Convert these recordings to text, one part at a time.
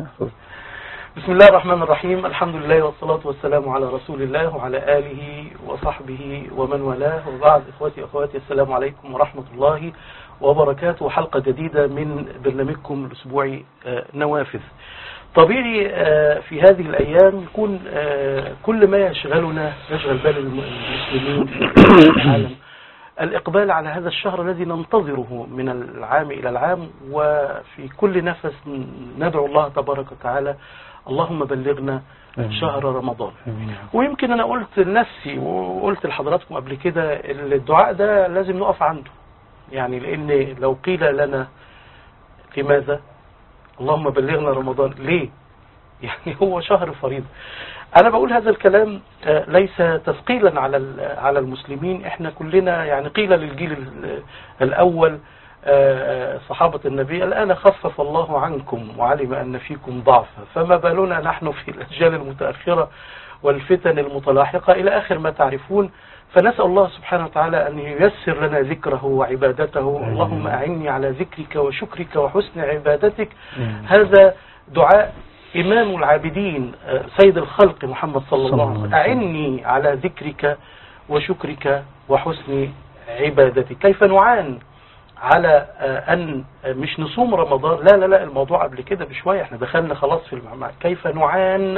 يحفظك بسم الله الرحمن الرحيم الحمد لله والصلاة والسلام على رسول الله وعلى آله وصحبه ومن والاه وبعد إخوتي وأخواتي السلام عليكم ورحمة الله وبركاته حلقة جديدة من برنامجكم الأسبوعي آه، نوافذ طبيعي آه، في هذه الأيام يكون آه، كل ما يشغلنا يشغل بال الم- المسلمين في العالم الإقبال على هذا الشهر الذي ننتظره من العام إلى العام وفي كل نفس ندعو الله تبارك وتعالى اللهم بلغنا آمين. شهر رمضان آمين يا رب. ويمكن أنا قلت لنفسي وقلت لحضراتكم قبل كده الدعاء ده لازم نقف عنده يعني لأن لو قيل لنا لماذا اللهم بلغنا رمضان ليه يعني هو شهر فريضة أنا بقول هذا الكلام آه، ليس تثقيلا على ال- على المسلمين إحنا كلنا يعني قيل للجيل ال- الأول آه، صحابة النبي الآن خفف الله عنكم وعلم أن فيكم ضعفا فما بالنا نحن في الأجيال المتأخرة والفتن المتلاحقة إلى آخر ما تعرفون فنسأل الله سبحانه وتعالى أن ييسر لنا ذكره وعبادته آمين. اللهم أعني على ذكرك وشكرك وحسن عبادتك آمين. هذا دعاء إمام العابدين آه، سيد الخلق محمد صلى الله عليه وسلم أعني على ذكرك وشكرك وحسن عبادتك كيف نعان على آه، أن آه، مش نصوم رمضان لا لا لا الموضوع قبل كده بشوية احنا دخلنا خلاص في المعمعة كيف نعان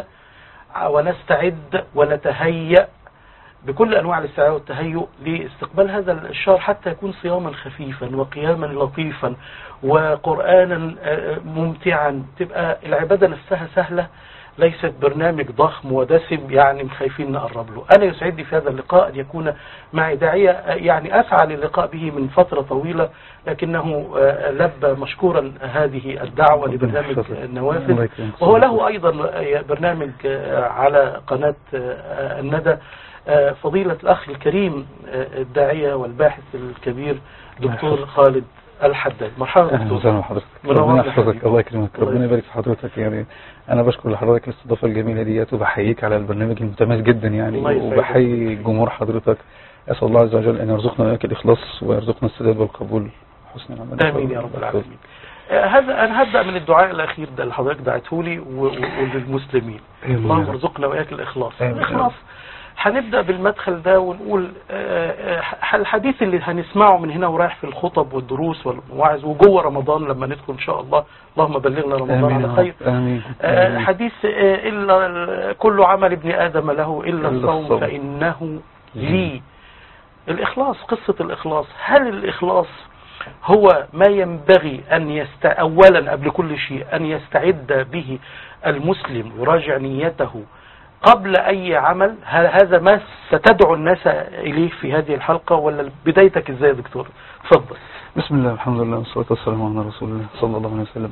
ونستعد ونتهيأ بكل أنواع الاستعداد والتهيؤ لاستقبال هذا الشهر حتى يكون صياما خفيفا وقياما لطيفا وقرآنا آه، ممتعا تبقى العبادة نفسها سهلة ليست برنامج ضخم ودسم يعني خايفين نقرب له أنا يسعدني في هذا اللقاء أن يكون معي داعية آه، يعني أسعى للقاء به من فترة طويلة لكنه آه، لبى مشكورا هذه الدعوة ربنا لبرنامج يحفظك. الله النوافذ يكرمك. وهو له أيضا برنامج على قناة الندى فضيلة الأخ الكريم الداعية والباحث الكبير دكتور خالد الحداد مرحبا اهلا دكتور وسهلا بحضرتك منور ربنا يا يحفظك حبيبي. الله يكرمك الله ربنا يبارك في حضرتك يعني انا بشكر لحضرتك الاستضافه الجميله ديت وبحييك على البرنامج المتميز جدا يعني الله يسعدك. وبحيي جمهور حضرتك اسال الله عز وجل ان يرزقنا واياك الاخلاص ويرزقنا السداد والقبول حسن العمل آمين يا رب العالمين هذا أنا هبدأ من الدعاء الأخير ده اللي حضرتك دعيته لي و- و- وللمسلمين آمين يا اللهم رب. ارزقنا وإياك الإخلاص آمين يا الإخلاص رب. هنبدأ بالمدخل ده ونقول آه، آه، الحديث اللي هنسمعه من هنا ورايح في الخطب والدروس والمواعظ وجوه رمضان لما ندخل إن شاء الله اللهم بلغنا رمضان امين على يا خير رب امين آه، آمين. حديث آه، إلا كل عمل ابن آدم له إلا إلا الصوم الصوم. فإنه لي الإخلاص قصة الإخلاص هل الإخلاص هو ما ينبغي أن يست أولا قبل كل شيء أن يستعد به المسلم يراجع نيته قبل أي عمل هل هذا ما ستدعو الناس إليه في هذه الحلقة ولا بدايتك إزاي يا دكتور تفضل بسم الله الحمد لله والصلاة والسلام على رسول الله صلى الله عليه وسلم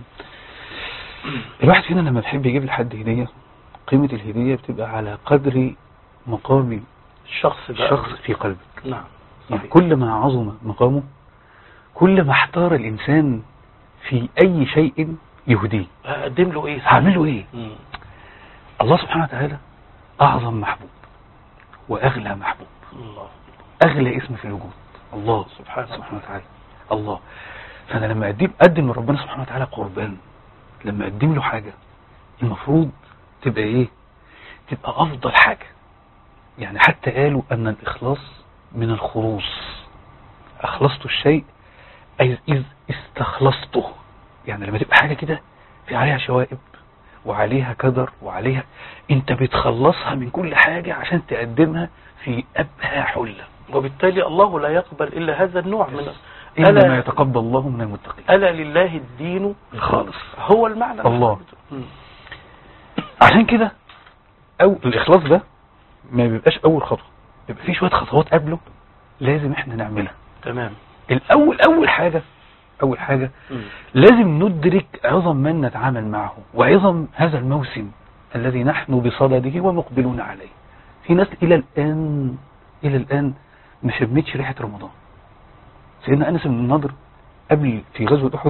الواحد فينا لما بيحب يجيب لحد هدية قيمة الهدية بتبقى على قدر مقام الشخص ده الشخص في قلبك نعم يعني صحيح. كل ما عظم مقامه كل ما احتار الإنسان في أي شيء يهديه هقدم له إيه هعمل له إيه مم. الله سبحانه وتعالى أعظم محبوب وأغلى محبوب الله أغلى اسم في الوجود الله سبحانه سبحانه وتعالى الله فأنا لما أقدم أقدم لربنا سبحانه وتعالى قربان لما أقدم له حاجة المفروض تبقى إيه تبقى أفضل حاجة يعني حتى قالوا أن الإخلاص من الخلوص أخلصت الشيء أي إذ استخلصته يعني لما تبقى حاجة كده في عليها شوائب وعليها كدر وعليها انت بتخلصها من كل حاجة عشان تقدمها في أبهى حلة وبالتالي الله لا يقبل إلا هذا النوع من إنما ألا, يتقبل الله من المتقين ألا لله الدين الخالص هو المعنى الله. مم. عشان كده أو الإخلاص ده ما بيبقاش أول خطوة بيبقى في شوية خطوات قبله لازم احنا نعملها تمام الأول أول حاجة أول حاجة مم. لازم ندرك عظم من نتعامل معه وعظم هذا الموسم الذي نحن بصدده ومقبلون عليه في ناس إلى الآن إلى الآن ما شمتش ريحة رمضان سيدنا أنس بن النضر قبل في غزوة أحد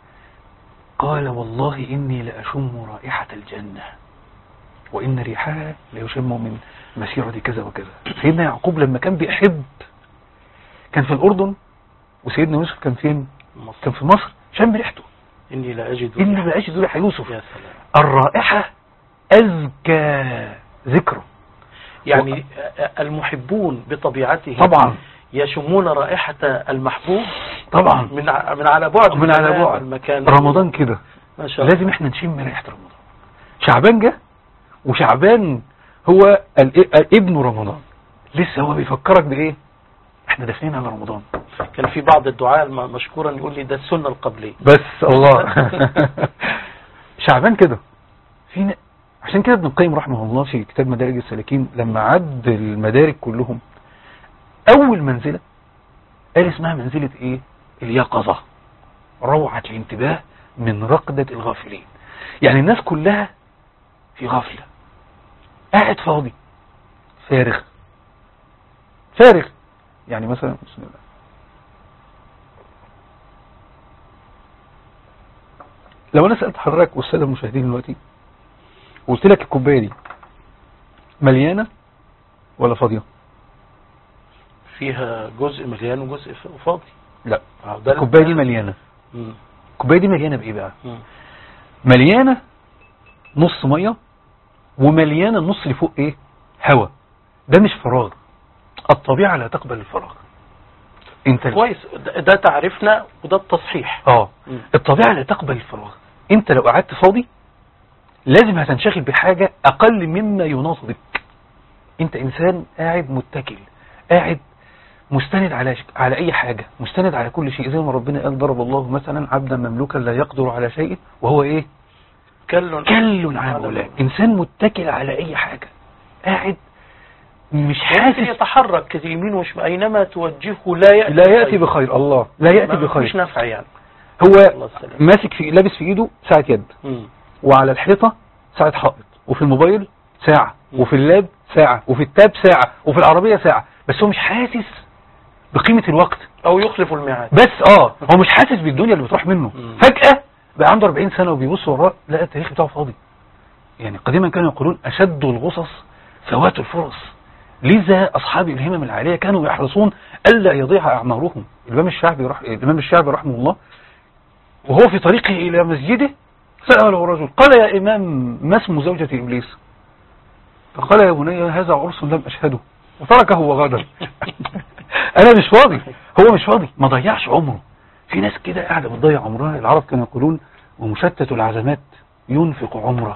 قال والله إني لأشم رائحة الجنة وإن ريحها ليشم من مسيرة كذا وكذا سيدنا يعقوب لما كان بيحب كان في الأردن وسيدنا يوسف كان فين مصر. كان في مصر شم ريحته إني لا أجد إني لا أجد ريح يوسف يا سلام الرائحة أزكى ذكره يعني المحبون بطبيعتهم طبعا يشمون رائحة المحبوب طبعا من ع- من على بعد من على المكان بعد والمكان رمضان كده ما شاء الله لازم احنا نشم ريحة رمضان شعبان جه وشعبان هو ال- ابن رمضان لسه هو بيفكرك بايه احنا داخلين على رمضان كان في بعض الدعاء الم- مشكورا يقول لي ده السنة القبلية بس الله شعبان كده في ن- عشان كده ابن القيم رحمه الله في كتاب مدارج السالكين لما عد المدارج كلهم اول منزلة قال اسمها منزلة ايه اليقظة روعة الانتباه من رقدة الغافلين يعني الناس كلها في غفلة قاعد فاضي فارغ فارغ يعني مثلا بسم الله لو انا سألت حضرتك والسادة المشاهدين دلوقتي وقلت لك الكوباية دي مليانة ولا فاضية فيها جزء مليان وجزء ف- فاضي لا آه، ده الكوباية دي مليانة مم. الكوباية دي مليانة بايه بقى مم. مليانة نص مية ومليانة النص اللي فوق ايه هوا ده مش فراغ الطبيعة لا تقبل الفراغ انت كويس ده ده تعرفنا وده التصحيح اه مم. الطبيعة لا تقبل الفراغ انت لو قعدت فاضي لازم هتنشغل بحاجة اقل مما يناط بك انت انسان قاعد متكل قاعد مستند على ش... على اي حاجة مستند على كل شيء زي ما ربنا قال ضرب الله مثلا عبدا مملوكا لا يقدر على شيء وهو ايه كل كل على مولاه انسان متكل على اي حاجة قاعد مش ممكن حاسس يتحرك كده يمين وشمال اينما توجهه لا يأتي لا يأتي بخير. بخير الله لا يأتي ما فيش بخير نفع يعني هو الله السلام ماسك في لابس في ايده ساعة يد مم. وعلى الحيطة ساعة حائط وفي الموبايل ساعة مم. وفي اللاب ساعة وفي التاب ساعة وفي العربية ساعة بس هو مش حاسس بقيمة الوقت او يخلف الميعاد بس اه هو مش حاسس بالدنيا اللي بتروح منه مم. فجأة بقى عنده 40 سنة وبيبص وراه لا التاريخ بتاعه فاضي يعني قديما كانوا يقولون أشد الغصص فوات الفرص لذا أصحاب الهمم العالية كانوا يحرصون ألا يضيع أعمارهم الإمام الشعبي رح... الإمام الشعبي رحمه الله وهو في طريقه إلى مسجده سأله رجل قال يا إمام ما اسم زوجة إبليس فقال يا بني هذا عرس لم أشهده وتركه وغادر أنا مش فاضي هو مش فاضي ما ضيعش عمره في ناس كده قاعدة بتضيع عمرها العرب كانوا يقولون ومشتت العزمات ينفق عمره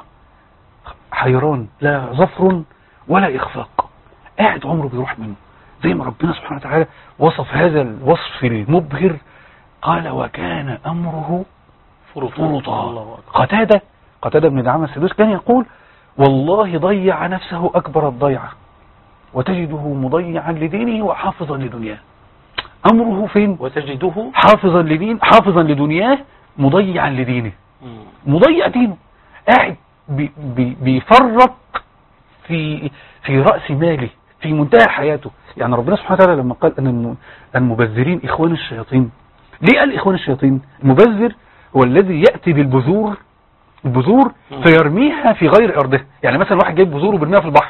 حيران لا ظفر ولا إخفاق قاعد عمره بيروح منه زي ما ربنا سبحانه وتعالى وصف هذا الوصف المبهر قال وكان أمره فرطا الله أكبر. قتادة قتادة بن دعامة السدوس كان يقول والله ضيع نفسه أكبر الضيعة وتجده مضيعا لدينه وحافظا لدنياه أمره فين وتجده حافظا لدين حافظا لدنياه مضيعا لدينه مم. مضيع دينه قاعد بي بي بيفرط في في رأس ماله في منتهى حياته يعني ربنا سبحانه وتعالى لما قال أن الم- المبذرين إخوان الشياطين ليه قال إخوان الشياطين المبذر هو الذي يأتي بالبذور البذور مم. فيرميها في غير أرضها يعني مثلا واحد جايب بذور وبيرميها في البحر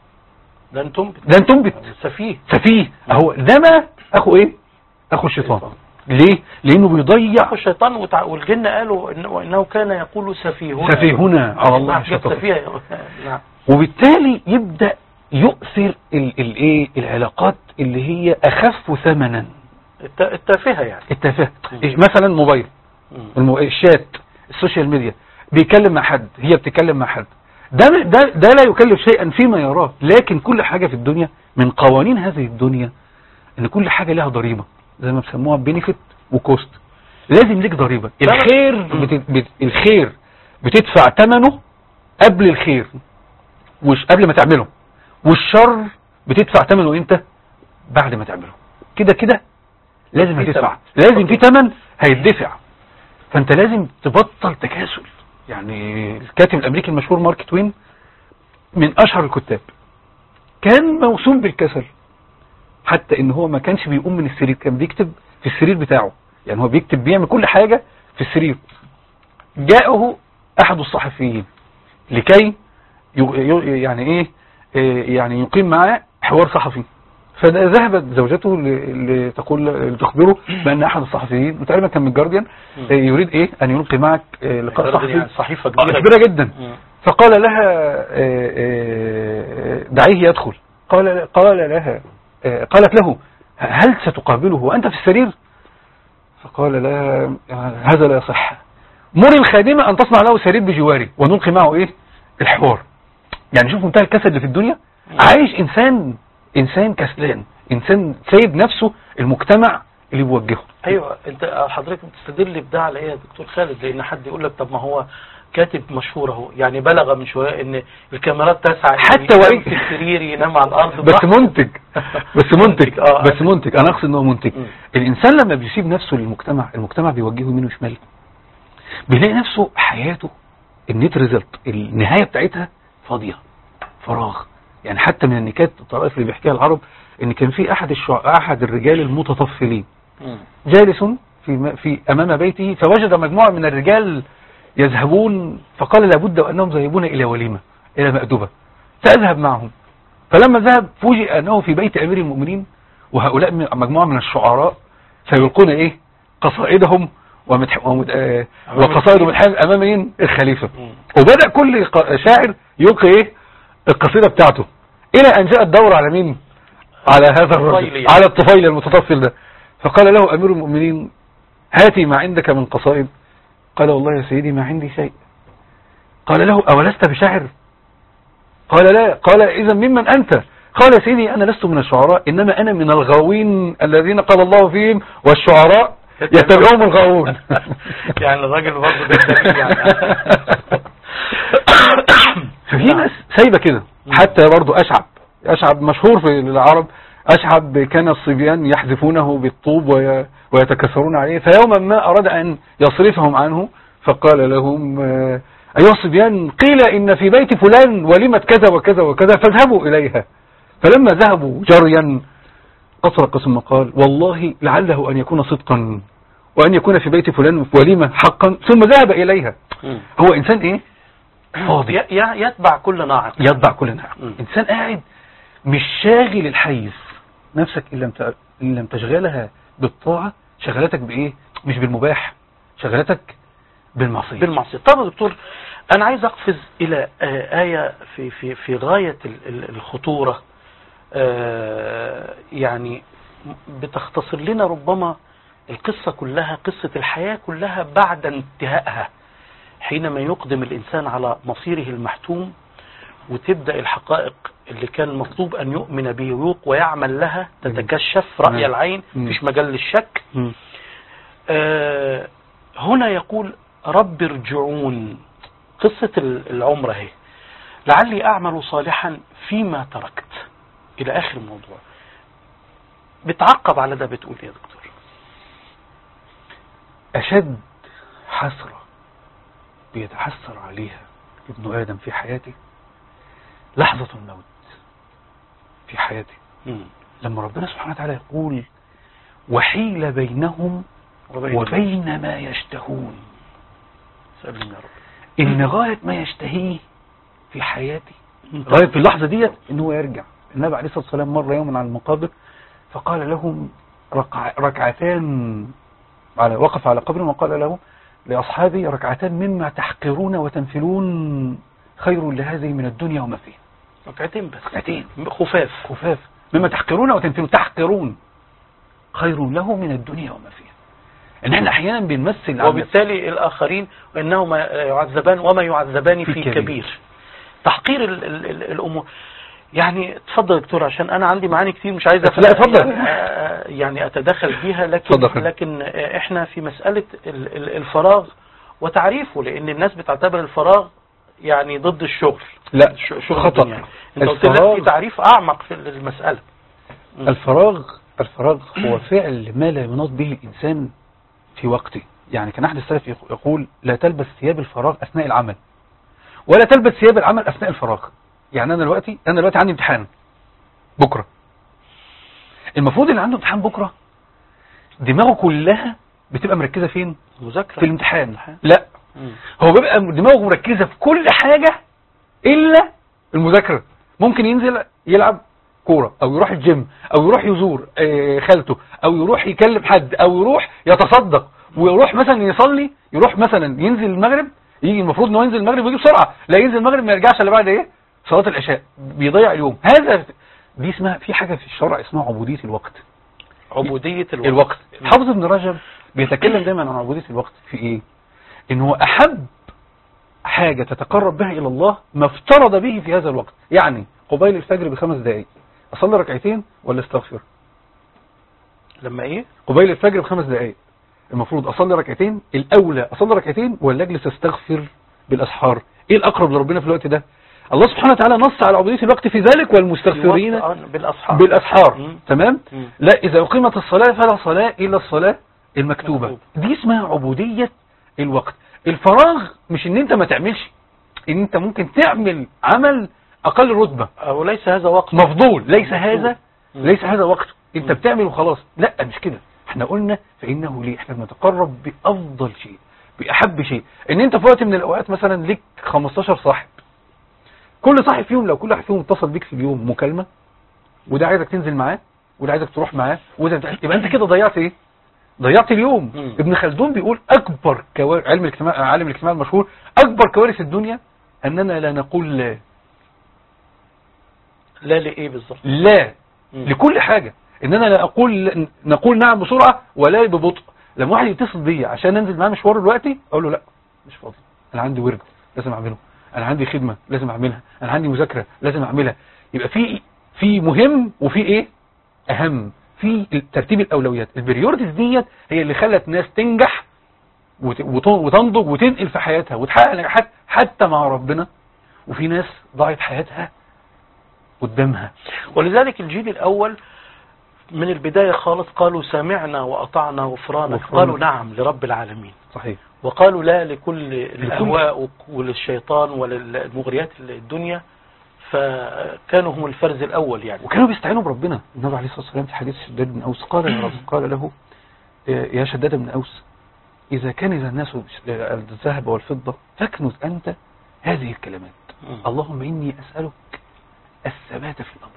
ده انتم ده تنبت سفيه سفيه اهو ده ما اخو ايه اخو الشيطان ليه لانه بيضيع الشيطان وتع- والجن قالوا إنه, إنه كان يقول سفيهنا سفيهنا على الله نعم، الشيطان سفيه نعم وبالتالي يبدأ يؤثر ال- الايه العلاقات اللي هي اخف ثمنا الت- التافهه يعني التفاهه مم. إيه مثلا موبايل مم. المو... الشات السوشيال ميديا بيكلم مع حد هي بتتكلم مع حد ده ده ده لا يكلف شيئا فيما يراه لكن كل حاجة في الدنيا من قوانين هذه الدنيا ان كل حاجة لها ضريبة زي ما بيسموها بينيفيت وكوست لازم ليك ضريبة لا، لا. الخير مم. بت... بت... الخير بتدفع ثمنه قبل الخير وش قبل ما تعمله والشر بتدفع ثمنه امتى بعد ما تعمله كده كده لازم في هتدفع ثمن. لازم في ثمن هيدفع فانت لازم تبطل تكاسل يعني الكاتب الامريكي المشهور مارك توين من اشهر الكتاب كان موسوم بالكسل حتى ان هو ما كانش بيقوم من السرير كان بيكتب في السرير بتاعه يعني هو بيكتب بيعمل كل حاجة في السرير جاءه احد الصحفيين لكي ي- ي- يعني ايه إيه يعني يقيم معاه حوار صحفي فذهبت زوجته ل- لتقول لتخبره بان احد الصحفيين وتقريبا كان من الجارديان مم. آه، يريد ايه ان يلقي معك آه، لقاء الجارديان صحفي يعني صحيفة آه، كبيرة كبيره جدا مم. فقال لها آه، آه، دعيه يدخل قال قال لها آه، قالت له هل ستقابله وانت في السرير فقال لها آه، هذا لا يصح مر الخادمة ان تصنع له سرير بجواري ونلقي معه ايه الحوار يعني شوف منتهى الكسل اللي في الدنيا عايش انسان انسان كسلان انسان سايب نفسه المجتمع اللي بيوجهه ايوه انت حضرتك بتستدل بده على ايه يا دكتور خالد لان حد يقول لك طب ما هو كاتب مشهور اهو يعني بلغ من شويه ان الكاميرات تسعى إن حتى ينام وإن- في السرير ينام على الارض بس براحته. منتج بس منتج اه بس منتج انا اقصد ان هو منتج مم. الانسان لما بيسيب نفسه للمجتمع المجتمع بيوجهه يمين وشمال بيلاقي نفسه حياته النت ريزلت النهايه بتاعتها فاضيه فراغ يعني حتى من النكات الطرائف اللي بيحكيها العرب ان كان في احد الشع... احد الرجال المتطفلين مم. جالس في م- في امام بيته فوجد مجموعه من الرجال يذهبون فقال لابد وانهم ذاهبون الى وليمه الى مأدبه فاذهب معهم فلما ذهب فوجئ انه في بيت امير المؤمنين وهؤلاء من- مجموعه من الشعراء سيلقون ايه قصائدهم ومدح ومد... آه أمام وقصائد الخليفة. ومدحان امام مين الخليفه مم. وبدأ كل ق- شاعر يلقي ايه القصيدة بتاعته الى ان جاء الدور على مين على هذا الطفيلي الرجل يعني. على الطفيل المتطفل ده فقال له امير المؤمنين هاتي ما عندك من قصائد قال والله يا سيدي ما عندي شيء قال له اولست بشاعر قال لا قال اذا ممن انت قال يا سيدي انا لست من الشعراء انما انا من الغاوين الذين قال الله فيهم والشعراء يتبعهم الغاوون يعني الراجل برضه ده دليل يعني ففي ناس سايبه كده حتى برضو اشعب اشعب مشهور في العرب اشعب كان الصبيان يحذفونه بالطوب وي- ويتكسرون عليه فيوما ما اراد ان يصرفهم عنه فقال لهم آه، ايها الصبيان قيل ان في بيت فلان وليمة كذا وكذا وكذا فاذهبوا اليها فلما ذهبوا جريا اطرق ثم قال والله لعله ان يكون صدقا وان يكون في بيت فلان وليمة حقا ثم ذهب اليها مم. هو انسان ايه فاضي ي- ي- يتبع كل ناعق يتبع كل نعم مم. انسان قاعد مش شاغل الحيز نفسك ان لم ت- ان لم تشغلها بالطاعه شغلتك بايه مش بالمباح شغلتك بالمعصيه بالمعصية طب يا دكتور أنا عايز أقفز إلى آه، آية في في في غاية ال- ال- الخطورة آه، يعني بتختصر لنا ربما القصة كلها قصة الحياة كلها بعد انتهائها حينما يقدم الإنسان على مصيره المحتوم وتبدأ الحقائق اللي كان مطلوب أن يؤمن به ويعمل لها تتكشف رأي نعم. العين مم. مفيش مجال للشك مم. آه، هنا يقول رب ارجعون قصة ال- العمر اهي لعلي أعمل صالحا فيما تركت إلى آخر الموضوع بتعقب على ده بتقول يا دكتور اشد حسره بيتحسر عليها ابن ادم في حياته لحظه الموت في حياته مم. لما ربنا سبحانه وتعالى يقول وحيل بينهم وبين وبين ما يشتهون سلم يا رب ان غاية ما يشتهيه في حياتي غاية في اللحظة ديت ان هو يرجع النبي عليه الصلاة والسلام مر يوما على المقابر فقال لهم ركع ركعتان على وقف على قبر وقال له لأصحابي ركعتان مما تحقرون وتنفلون خير لهذه من الدنيا وما فيها ركعتين بس ركعتين خفاف خفاف مما تحقرون وتنفلون تحقرون خير له من الدنيا وما فيها ان احنا احيانا بنمثل عن وبالتالي الآخرين وإنهما يعذبان وما يعذبان في في كبير. كبير تحقير ال ال ال الأمور يعني اتفضل يا دكتور عشان أنا عندي معاني كتير مش عايز أف- لا، اتفضل. يعني, آه، يعني أتدخل فيها لكن اتفضل. لكن آه، إحنا في مسألة ال- ال- الفراغ وتعريفه لأن الناس بتعتبر الفراغ يعني ضد الشغل لا ش- شغل خطأ الدنيا. انت قلت لك الفراغ في تعريف أعمق في المسألة مم. الفراغ الفراغ هو فعل ما لا يناط به الإنسان في وقته يعني كان أحد السلف يق- يقول لا تلبس ثياب الفراغ أثناء العمل ولا تلبس ثياب العمل أثناء الفراغ يعني أنا دلوقتي أنا دلوقتي عندي امتحان بكرة المفروض اللي عنده امتحان بكرة دماغه كلها بتبقى مركزة فين مذاكرة في الامتحان لا مم. هو بيبقى دماغه مركزة في كل حاجة إلا المذاكرة ممكن ينزل يلعب كورة او يروح الجيم او يروح يزور آه، خالته او يروح يكلم حد او يروح يتصدق ويروح مثلا يصلي يروح مثلا ينزل المغرب يجي المفروض انه ينزل المغرب ويجي بسرعة لا ينزل المغرب ما يرجعش الا بعد ايه صلاة العشاء بيضيع اليوم هذا دي اسمها في حاجة في الشرع اسمها عبودية الوقت عبودية الوقت, الوقت حافظ ابن رجب بيتكلم دايما عن عبودية الوقت في ايه ان هو احب حاجة تتقرب بها الى الله ما افترض به في هذا الوقت يعني قبيل الفجر بخمس دقائق اصلي ركعتين ولا استغفر لما ايه قبيل الفجر بخمس دقائق المفروض اصلي ركعتين الاولى اصلي ركعتين ولا اجلس استغفر بالاسحار ايه الاقرب لربنا في الوقت ده الله سبحانه وتعالى نص على عبودية الوقت في ذلك والمستغفرين الوقت، آه، بالاسحار بالاسحار مم. تمام مم. لا اذا اقيمت الصلاة فلا صلاة الا الصلاة المكتوبة مكتوبة. دي اسمها عبودية الوقت الفراغ مش ان انت ما تعملش ان انت ممكن تعمل عمل اقل رتبة او ليس هذا وقت مفضول ليس مفضول. هذا مم. ليس هذا وقته انت مم. بتعمل وخلاص لا مش كده احنا قلنا فانه ليه احنا بنتقرب بافضل شيء باحب شيء ان انت في وقت من الاوقات مثلا ليك 15 صاحب كل صاحب فيهم لو كل واحد فيهم اتصل بيك في اليوم مكالمة وده عايزك تنزل معاه وده عايزك تروح معاه وده بتاع- يبقى انت كده ضيعت ايه ضيعت اليوم مم. ابن خلدون بيقول اكبر كوارث علم الاجتماع عالم الاجتماع المشهور اكبر كوارث الدنيا اننا لا نقول لا لا لايه بالظبط لا مم. لكل حاجة اننا لا اقول نقول نعم بسرعة ولا ببطء لما واحد يتصل بيا عشان انزل معاه مشوار دلوقتي اقول له لا مش فاضي انا عندي ورد لازم اعمله انا عندي خدمة لازم اعملها انا عندي مذاكرة لازم اعملها يبقى في في مهم وفي ايه اهم في ترتيب الاولويات البريورتيز ديت هي اللي خلت ناس تنجح وت- وت- وتنضج وتنقل في حياتها وتحقق نجاحات حتى مع ربنا وفي ناس ضاعت حياتها قدامها ولذلك الجيل الأول من البداية خالص قالوا سمعنا وأطعنا غفرانك غفرانك. قالوا نعم لرب العالمين صحيح وقالوا لا لكل الأهواء وللشيطان وللمغريات الدنيا فكانوا هم الفرز الأول يعني وكانوا بيستعينوا بربنا النبي عليه الصلاة والسلام في حديث شداد بن أوس قال يا رب قال له يا شداد بن أوس إذا كنز الناس الذهب والفضة فاكنز أنت هذه الكلمات اللهم إني أسألك الثبات في الأمر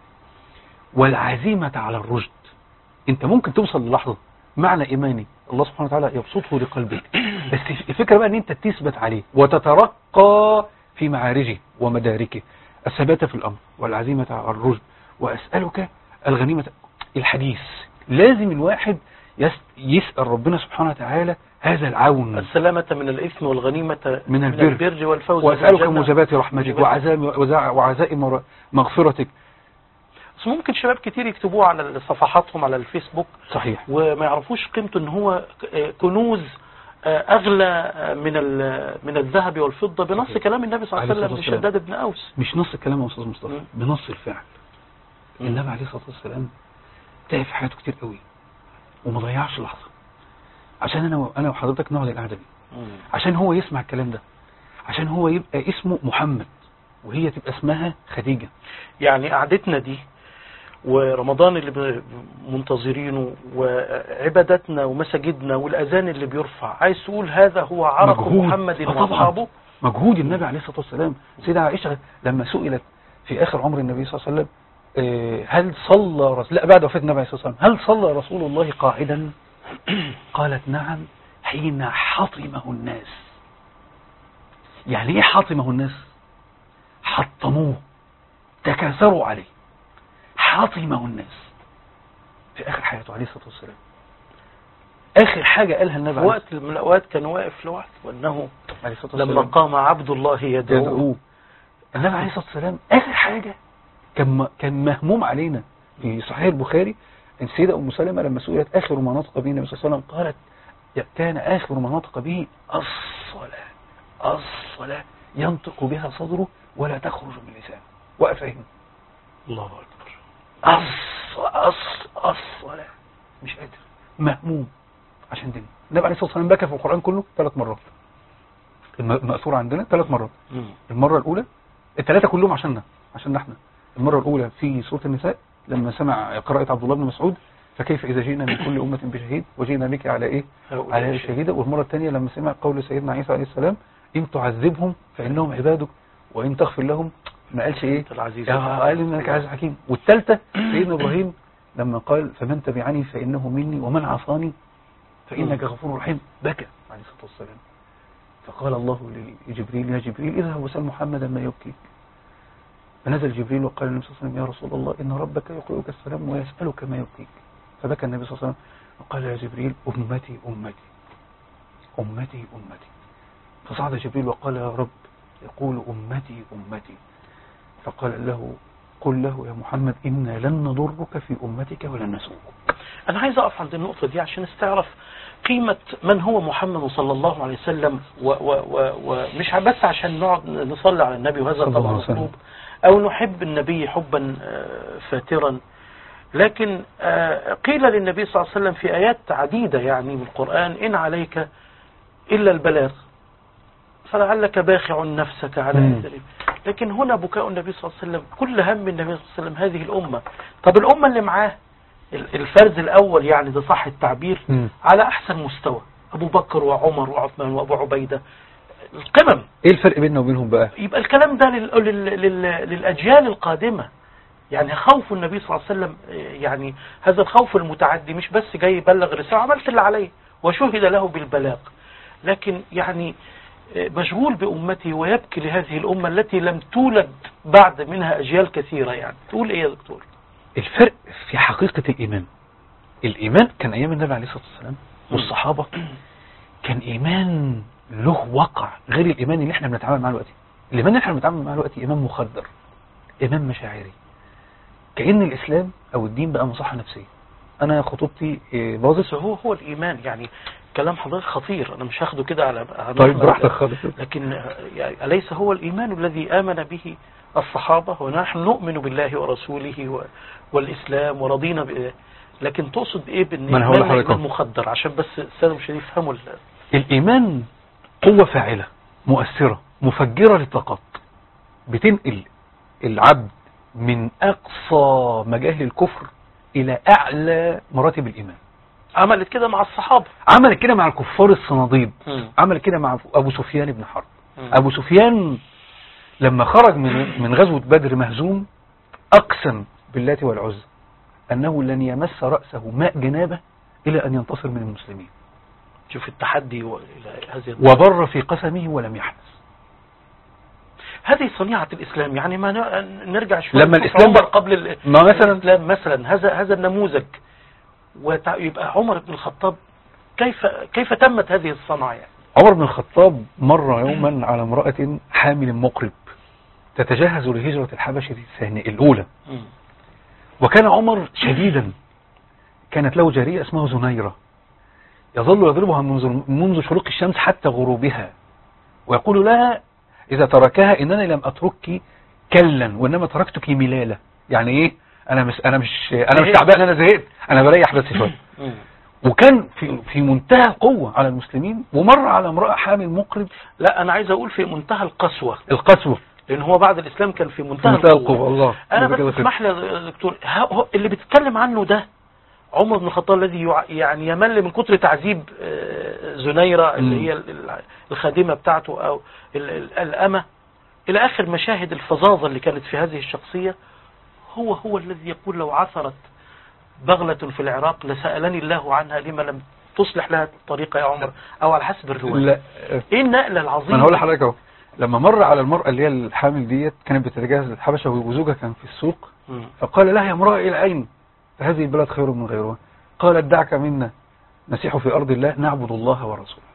والعزيمة على الرشد أنت ممكن توصل للحظة معنى إيماني الله سبحانه وتعالى يبسطه لقلبك بس الفكرة بقى أن أنت تثبت عليه وتترقى في معارجه ومداركه الثبات في الأمر والعزيمة على الرشد وأسألك الغنيمة الحديث لازم الواحد يس- يسأل ربنا سبحانه وتعالى هذا العون السلامة من الإثم والغنيمة من البر. البر والفوز وأسألك بالجنة. موجبات رحمتك موجبات- وعزائم وزع- وعزائم ر- مغفرتك بس ممكن شباب كتير يكتبوه على صفحاتهم على الفيسبوك صحيح وما يعرفوش قيمته ان هو ك- كنوز آه، اغلى آه، من ال- من الذهب والفضه بنص صحيح. كلام النبي صلى الله عليه عليه وسلم الصلاة والسلام. لشداد بن اوس مش نص الكلام يا أستاذ مصطفى مم. بنص الفعل النبي عليه الصلاة والسلام تعب في حياته كتير قوي وما ضيعش لحظة عشان أنا و- أنا وحضرتك نقعد القعدة دي مم. عشان هو يسمع الكلام ده عشان هو يبقى اسمه محمد وهي تبقى اسمها خديجة يعني قعدتنا دي ورمضان اللي ب- منتظرينه وعبادتنا ومساجدنا والاذان اللي بيرفع عايز تقول هذا هو عرق مجهود. محمد آه طبعاً. واصحابه مجهود النبي عليه الصلاة والسلام سيدة عائشة لما سئلت في آخر عمر النبي صلى الله عليه وسلم آه، هل صلى رسول لا بعد وفاة النبي عليه الصلاة والسلام هل صلى رسول الله قاعدا قالت نعم حين حطمه الناس يعني ايه حطمه الناس حطموه تكاثروا عليه حطمه الناس في آخر حياته عليه الصلاة والسلام آخر حاجة قالها النبي في عليه وقت من الاوقات كان واقف لوحده وانه عليه الصلاة لما والسلام قام عبد الله يدعوه يدعوه النبي عليه الصلاة والسلام آخر حاجة كان م- كان مهموم علينا في صحيح البخاري ان السيدة أم سلمة لما سئلت آخر ما نطق به النبي صلى الله عليه وسلم قالت يا- كان آخر ما نطق به الصلاة الصلاة ينطق بها صدره ولا تخرج من لسانه وقف هنا الله اكبر الص الص الصلاة مش قادر مهموم عشان دين النبي عليه الصلاة والسلام بكى في القرآن كله ثلاث مرات الم- المأثور عندنا ثلاث مرات مم. المرة الأولى الثلاثة كلهم عشاننا عشان احنا المرة الأولى في سورة النساء لما سمع قراءة عبد الله بن مسعود فكيف إذا جئنا من كل أمة بشهيد وجئنا بك على إيه هؤلاء على الشهيد. شهيدة والمرة الثانية لما سمع قول سيدنا عيسى عليه السلام إن تعذبهم فإنهم عبادك وإن تغفر لهم ما قالش ايه أنت العزيز يا الحكيم. قال انك عزيز حكيم والثالثه سيدنا ابراهيم لما قال فمن تبعني فانه مني ومن عصاني فانك غفور رحيم بكى عليه الصلاه والسلام فقال الله لجبريل يا جبريل اذهب وسل محمدا ما يبكيك فنزل جبريل وقال للنبي صلى الله عليه وسلم يا رسول الله ان ربك يقرئك السلام ويسالك ما يبكيك فبكى النبي صلى الله عليه وسلم وقال يا جبريل امتي امتي امتي امتي فصعد جبريل وقال يا رب يقول امتي امتي فقال له قل له يا محمد إنا لن نضرك في أمتك ولن نسوءك أنا عايز أقف عند النقطة دي عشان استعرف قيمة من هو محمد صلى الله عليه وسلم و- و- و- ومش بس عشان نقعد نصلي على النبي وهذا صلى الله طبعا عليه وسلم. مطلوب أو نحب النبي حبا آه، فاترا لكن آه، قيل للنبي صلى الله عليه وسلم في آيات عديدة يعني من القرآن إن عليك إلا البلاغ فلعلك باخع نفسك على مم. أثرهم لكن هنا بكاء النبي صلى الله عليه وسلم كل هم النبي صلى الله عليه وسلم هذه الأمة طب الأمة اللي معاه ال- الفرز الأول يعني ده صح التعبير مم. على أحسن مستوى أبو بكر وعمر وعثمان وأبو عبيدة القمم إيه الفرق بيننا وبينهم بقى يبقى الكلام ده لل... لل... لل... للأجيال القادمة يعني خوف النبي صلى الله عليه وسلم آه، يعني هذا الخوف المتعدي مش بس جاي يبلغ رسالة عملت اللي عليه وشهد له بالبلاغ لكن يعني آه، مشغول بأمته ويبكي لهذه الأمة التي لم تولد بعد منها أجيال كثيرة يعني تقول إيه يا دكتور الفرق في حقيقة الإيمان الإيمان كان أيام النبي عليه الصلاة والسلام والصحابة كان إيمان له وقع غير الإيمان اللي احنا بنتعامل معاه دلوقتي الإيمان اللي احنا بنتعامل معاه دلوقتي إيمان مخدر إيمان مشاعري كأن الإسلام أو الدين بقى مصحة نفسية أنا خطوبتي إيه، باظت بس هو هو الإيمان يعني كلام حضرتك خطير أنا مش هاخده كده على على طيب محمل- براحتك خالص لكن يعني أليس هو الإيمان الذي آمن به الصحابة ونحن نؤمن بالله ورسوله و- والإسلام ورضينا ب... لكن تقصد إيه بأن ما أنا هقول إيماننا لحضرتك إيمان أهو. مخدر عشان بس السادة مش يفهموا ال- الإيمان قوة فاعلة مؤثرة مفجرة للطاقات بتنقل العبد من أقصى مجاهل الكفر إلى أعلى مراتب الإيمان عملت كده مع الصحابة عملت كده مع الكفار الصناديد مم. عمل كده مع أبو سفيان بن حرب مم. أبو سفيان لما خرج من من غزوة بدر مهزوم أقسم باللات والعزى أنه لن يمس رأسه ماء جنابه إلى أن ينتصر من المسلمين شوف التحدي و- إلى هذه الدرجة. وبر في قسمه ولم يحنث هذه صنيعة الإسلام يعني ما ن- نرجع شوية لما نشوف الإسلام عمر بقى- قبل ال- ما مثلا الإسلام مثلا هذا هذا النموذج ويبقى عمر بن الخطاب كيف كيف تمت هذه الصنعة يعني عمر بن الخطاب مر يوما على امرأة حامل مقرب تتجهز لهجرة الحبشة الثانية الأولى مم. وكان عمر شديدا كانت له جارية اسمها زنيرة يظل يضربها منذ منذ شروق الشمس حتى غروبها ويقول لها إذا تركها إنني لم أتركك كلا وإنما تركتك ملالة يعني إيه أنا مش أنا مش أنا مش زهقت. تعبان أنا زهقت أنا بريح بس شوية مم. وكان في في منتهى القوة على المسلمين ومر على امرأة حامل مقرب لا أنا عايز أقول في منتهى القسوة القسوة لأن هو بعد الإسلام كان في في منتهى, منتهى القوة الله أنا جزاك الله بس خير. اسمح لي يا دكتور ها- هو اللي بتتكلم عنه ده عمر بن الخطاب الذي يع- يعني يمل من كتر تعذيب آه، زنيرة اللي مم. هي ال- ال- الخادمة بتاعته أو ال- ال- الأمة إلى آخر مشاهد الفظاظة اللي كانت في هذه الشخصية هو هو الذي يقول لو عثرت بغلة في العراق لسألني الله عنها لما لم تصلح لها الطريقة يا عمر أو على حسب الرواية لا إيه النقلة ما العظيمة انا هقول لحضرتك اهو لما مر على المرأة اللي هي الحامل ديت كانت بتتجهز للحبشة وزوجها كان في السوق مم. فقال لها يا امرأة إلى أين فهذه البلد خير من غيرها قالت دعك منا نسيح في أرض الله نعبد الله ورسوله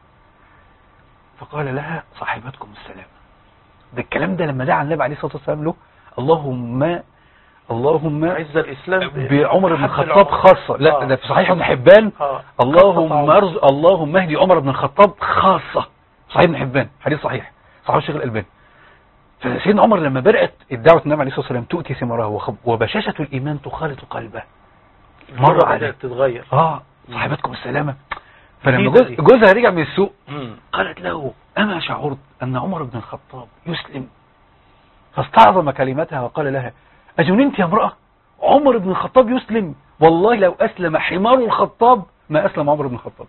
فقال لها صاحبتكم السلام ده الكلام ده لما دعا النبي عليه الصلاة والسلام له اللهم اللهم عز الإسلام بعمر بن حد الخطاب العمر. خاصة لا آه. ده في صحيح ابن حبان آه. اللهم قصة أرز... اللهم اهدي عمر بن الخطاب خاصة صحيح ابن حبان حديث صحيح صحيح الشيخ الألباني فسيدنا عمر لما بدأت الدعوة النبي عليه الصلاة والسلام تؤتي ثمارها وخب- وبشاشة الإيمان تخالط قلبه مرة مر عليه بدأت تتغير اه صاحبتكم السلامة فلما جديدة جوز- دي. جوزها رجع من السوق مم. قالت له أما شعرت أن عمر بن الخطاب يسلم فاستعظم كلمتها وقال لها أجننت يا امرأة عمر بن الخطاب يسلم والله لو أسلم حمار الخطاب ما أسلم عمر بن الخطاب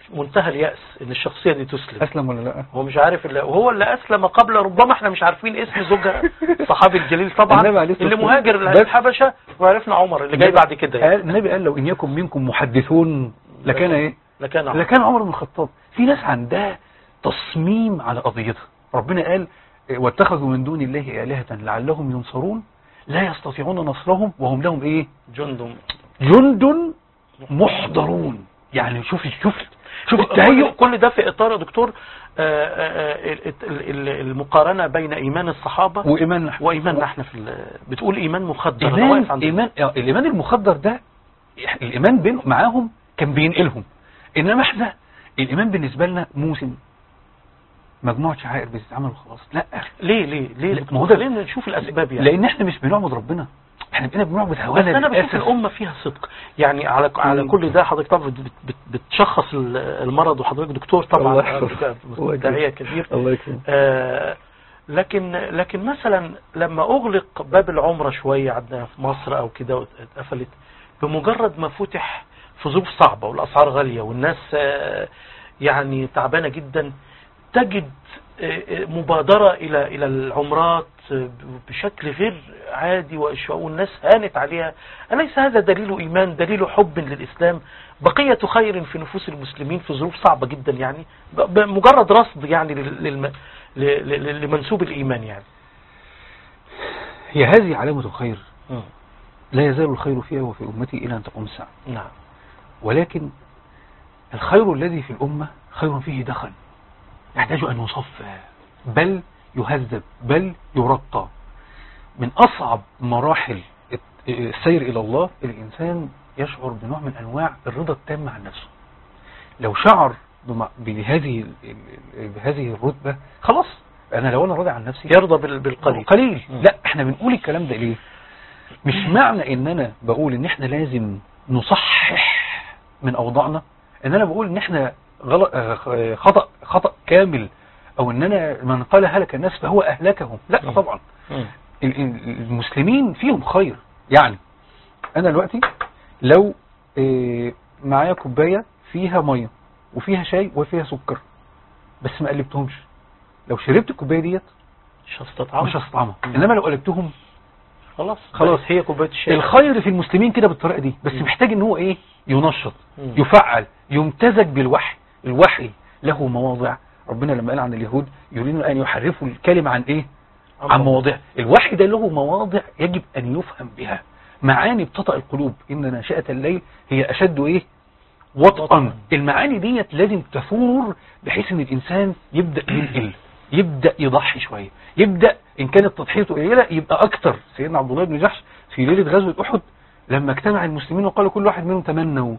منتهى اليأس ان الشخصية دي تسلم اسلم ولا لا هو مش عارف اللي وهو اللي اسلم قبل ربما احنا مش عارفين اسم زوجها الصحابي الجليل طبعا النبي عليه الصلاة اللي والسلام. مهاجر بس- للحبشة وعرفنا عمر اللي جاي بعد كده يعني. قال النبي قال لو ان يكن منكم محدثون لكان ايه لكان عمر لكان عمر بن الخطاب في ناس عندها تصميم على قضيتها ربنا قال إيه، واتخذوا من دون الله آلهة لعلهم ينصرون لا يستطيعون نصرهم وهم لهم ايه جند جند محضرون يعني شوف شوف شوف كل, التهيؤ كل ده في اطار يا دكتور آه، آه، ال- ال- ال- المقارنة بين ايمان الصحابة وايمان نحن وايماننا احنا في ال- بتقول ايمان مخدر أنا ايمان واقف عند- ايمان آه، الايمان المخدر ده الايمان بين معاهم كان بينقلهم انما احنا الايمان بالنسبه لنا موسم مجموعه شعائر بتتعمل وخلاص لا ليه ليه ليه يا ما هو دكتور؟ ده- خلينا نشوف الاسباب يعني لان احنا مش بنعبد ربنا احنا بقينا بنعبد بس هوانا انا بشوف للأسف. الامه فيها صدق يعني على على مم. كل ده حضرتك طبعا بت- بت- بتشخص ال- المرض وحضرتك دكتور طبعا الله يحفظك. آه، الله داعيه يكرمك. كبير الله يكرمك آه، لكن لكن مثلا لما اغلق باب العمره شويه عندنا في مصر او كده اتقفلت بمجرد ما فتح في ظروف صعبه والاسعار غاليه والناس آه، يعني تعبانه جدا تجد آه، آه، مبادره الى الى العمرات آه، بشكل غير عادي وإشواء والناس هانت عليها أليس هذا دليل إيمان دليل حب للإسلام بقية خير في نفوس المسلمين في ظروف صعبة جدا يعني ب- بمجرد رصد يعني لل- للم- ل- ل- لمنسوب الإيمان يعني هي هذه علامه الخير مم. لا يزال الخير فيها وفي امتي الى ان تقوم الساعه نعم ولكن الخير الذي في الأمة خير فيه دخل يحتاج أن يصفى بل يهذب بل يرقى من أصعب مراحل السير إلى الله الإنسان يشعر بنوع من أنواع الرضا التام عن نفسه لو شعر بم- بهذه ال- ال- بهذه الرتبة خلاص أنا لو أنا راضي عن نفسي يرضى بال- بالقليل قليل مم. لا احنا بنقول الكلام ده ليه مش معنى ان انا بقول ان احنا لازم نصحح من اوضاعنا ان انا بقول ان احنا غلط آه، خطأ خطأ كامل او ان انا من قال هلك الناس فهو اهلكهم لا مم. طبعا مم. ال- ال- المسلمين فيهم خير يعني انا دلوقتي لو آه، معايا كوبايه فيها ميه وفيها شاي وفيها سكر بس ما قلبتهمش لو شربت الكوبايه ديت مش هستطعم مش هستطعمها مم. انما لو قلبتهم خلاص خلاص. بقت هي كوبايه الشاي الخير في المسلمين كده بالطريقه دي بس مم. محتاج ان هو ايه ينشط مم. يفعل يمتزج بالوحي الوحي له مواضع ربنا لما قال عن اليهود يريدون ان يحرفوا الكلمه عن ايه عن مواضع الوحي ده له مواضع يجب ان يفهم بها معاني بتطأ القلوب ان ناشئه الليل هي اشد ايه وطئا وطئاً. المعاني ديت لازم تثور بحيث ان الانسان يبدا ينقل يبدا يضحي شويه يبدا ان كانت تضحيته قليله يبقى اكتر سيدنا عبد الله بن جحش في ليله غزوه احد لما اجتمع المسلمين وقالوا كل واحد منهم تمنوا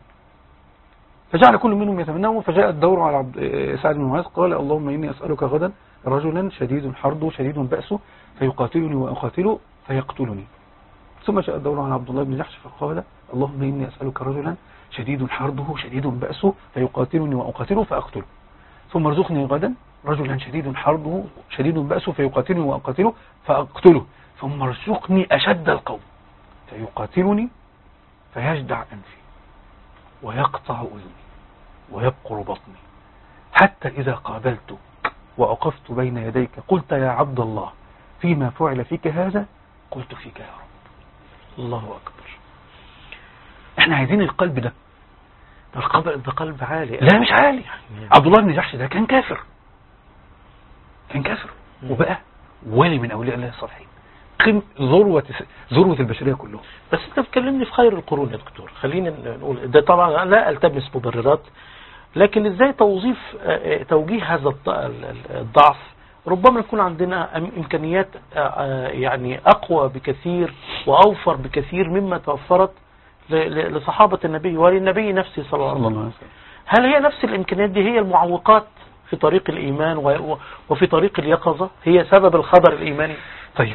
فجعل كل منهم يتمنوا فجاء الدور على عبد آه، سعد بن معاذ قال اللهم اني اسالك غدا رجلا شديد حرب شديد بأس فيقاتلني واقاتله فيقتلني ثم جاء الدور على عبد الله بن جحش فقال اللهم اني اسالك رجلا شديد حربه شديد بأسه فيقاتلني واقاتله فاقتله ثم ارزقني غدا رجلا شديد حربه شديد بأسه فيقاتلني واقاتله فاقتله ثم ارزقني اشد القوم فيقاتلني فيجدع انفي ويقطع اذني ويبقر بطني حتى اذا قابلتك وأقفت بين يديك قلت يا عبد الله فيما فعل فيك هذا قلت فيك يا رب الله اكبر احنا عايزين القلب ده ده القلب ده قلب عالي لا مش عالي يعني عبد الله بن جحش ده كان كافر كان كافر مم. وبقى ولي من اولياء الله الصالحين قم ذروة ذروة البشرية كلهم بس انت بتكلمني في خير القرون يا دكتور خلينا نقول ده طبعا لا التمس مبررات لكن ازاي توظيف آه، آه، توجيه هذا الض- ال- ال- الضعف ربما يكون عندنا أم- امكانيات آه، آه، يعني اقوى بكثير واوفر بكثير مما توفرت ل- ل- لصحابة النبي وللنبي نفسه صلى الله عليه وسلم وسلم هل هي نفس الامكانيات دي هي المعوقات في طريق الايمان و- وفي طريق اليقظة هي سبب الخبر الايماني طيب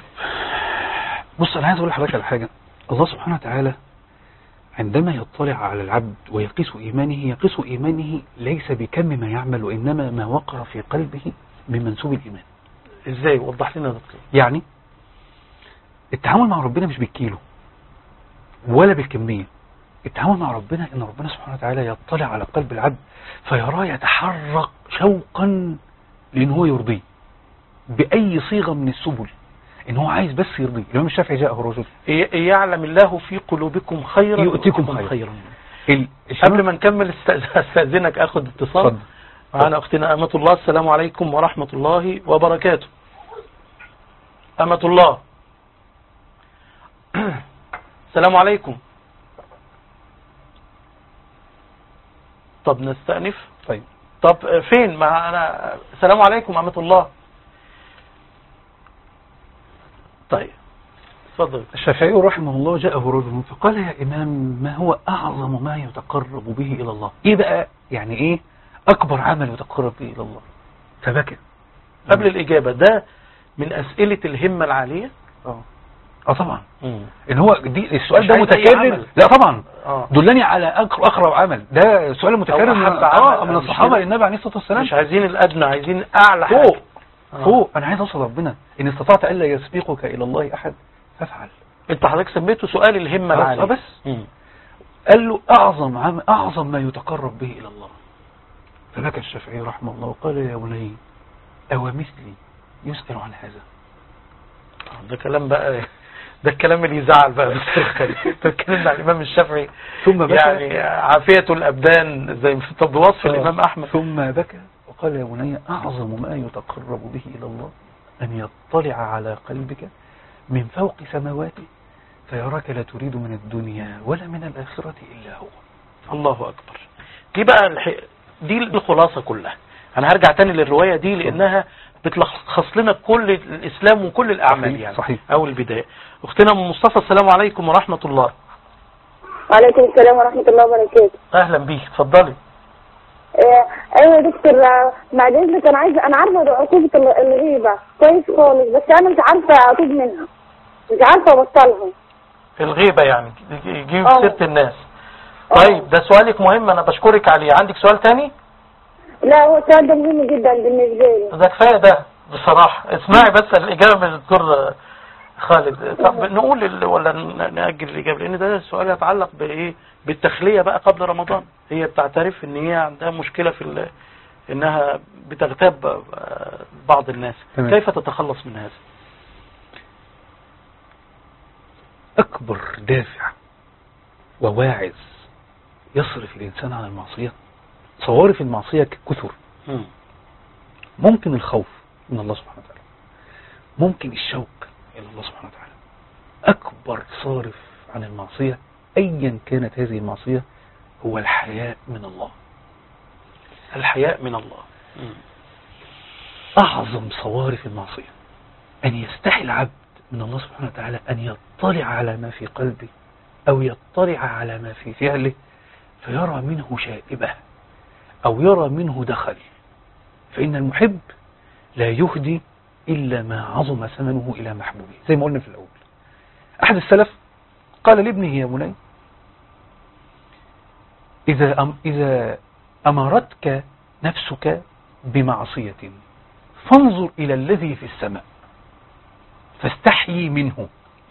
بص انا عايز اقول لحضرتك على حاجة الله سبحانه وتعالى عندما يطلع على العبد ويقيس إيمانه يقيس إيمانه ليس بكم ما يعمل وإنما ما وقر في قلبه من منسوب الإيمان ازاي وضح لنا يا دكتور يعني التعامل مع ربنا مش بالكيلو ولا بالكمية التعامل مع ربنا ان ربنا سبحانه وتعالى يطلع على قلب العبد فيراه يتحرك شوقا لان هو يرضيه باي صيغه من السبل ان هو عايز بس يرضيه الامام الشافعي جاءه رجل ي- يعلم الله في قلوبكم خيرا يؤتكم خيرا. ال- قبل ما نكمل است- استاذنك اخد اتصال اتفضل. معنا اختنا امة الله السلام عليكم ورحمة الله وبركاته امة الله السلام عليكم طب نستأنف طيب طب فين ما انا السلام عليكم امة الله طيب اتفضل الشافعي رحمه الله جاءه رجل فقال يا إمام ما هو أعظم ما يتقرب به إلى الله إيه بقى يعني إيه أكبر عمل يتقرب به إلى الله فبكى قبل الإجابة ده من أسئلة الهمة العالية اه اه طبعا ان هو دي السؤال مش ده عايز أي متكرر عمل. لا طبعا اه دلني على أقر- اقرب عمل ده سؤال متكرر من, أحب آه عمل، من مش الصحابه كده؟ للنبي عليه الصلاه والسلام مش عايزين الأدنى عايزين أعلى حاجة فوق آه. فوق انا عايز اوصل ربنا ان استطعت الا يسبقك الى الله احد فافعل أنت حضرتك سميته سؤال الهمة آه، العالية آه، بس. مم. قال له اعظم عم اعظم ما يتقرب به الى الله فبكى الشافعي رحمه الله وقال يا بني او مثلي يسال عن هذا ده كلام بقى ده الكلام اللي يزعل بقى يا دكتور خالد انت بتتكلم عن الامام الشافعي ثم بكى يعني عافية الابدان زي في طب وصف آه. الامام احمد ثم بكى وقال يا بني أعظم ما يتقرب به إلى الله أن يطلع على قلبك من فوق سماواته فيراك لا تريد من الدنيا ولا من الآخرة إلا هو الله اكبر دي بقى الح... دي الخلاصة كلها انا هرجع تاني للرواية دي لانها بتلخص لنا كل الاسلام وكل الاعمال صحيح، يعني صحيح. او البداية اختنا ام مصطفى السلام عليكم ورحمة الله وعليكم السلام ورحمة الله وبركاته اهلا بيك اتفضلي آه، ايوه يا دكتور آه، بعد اذنك انا عايزه انا عارفه عقوبة ال- الغيبة كويس خالص بس انا مش عارفة اتوب منها مش عارفة ابطلها الغيبة يعني يجيب آه. سيرة الناس آه. طيب ده سؤالك مهم انا بشكرك عليه عندك سؤال تاني لا هو السؤال ده مهم جدا بالنسبة لي ده كفاية ده بصراحة اسمعي بس الإجابة من الدكتور خالد طب نقول ال- ولا ن- نأجل الإجابة لأن ده سؤال يتعلق بإيه بالتخلية بقى قبل رمضان هي بتعترف إن هي عندها مشكلة في ال- إنها بتغتاب آه، بعض الناس تمام. كيف تتخلص من هذا أكبر دافع وواعظ يصرف الإنسان عن المعصية صوارف المعصية كثر مم. ممكن الخوف من الله سبحانه وتعالى ممكن الشوق إلى الله سبحانه وتعالى أكبر صارف عن المعصية أيا كانت هذه المعصية هو الحياء من الله الحياء من الله مم. أعظم صوارف المعصية أن يستحي العبد من الله سبحانه وتعالى أن يطلع على ما في قلبه أو يطلع على ما في فعله فيرى منه شائبة أو يرى منه دخل فإن المحب لا يهدي إلا ما عظم ثمنه إلى محبوبه زي ما قلنا في الأول أحد السلف قال لابنه يا بني إذا, أم إذا أمرتك نفسك بمعصية فانظر إلى الذي في السماء فاستحيي منه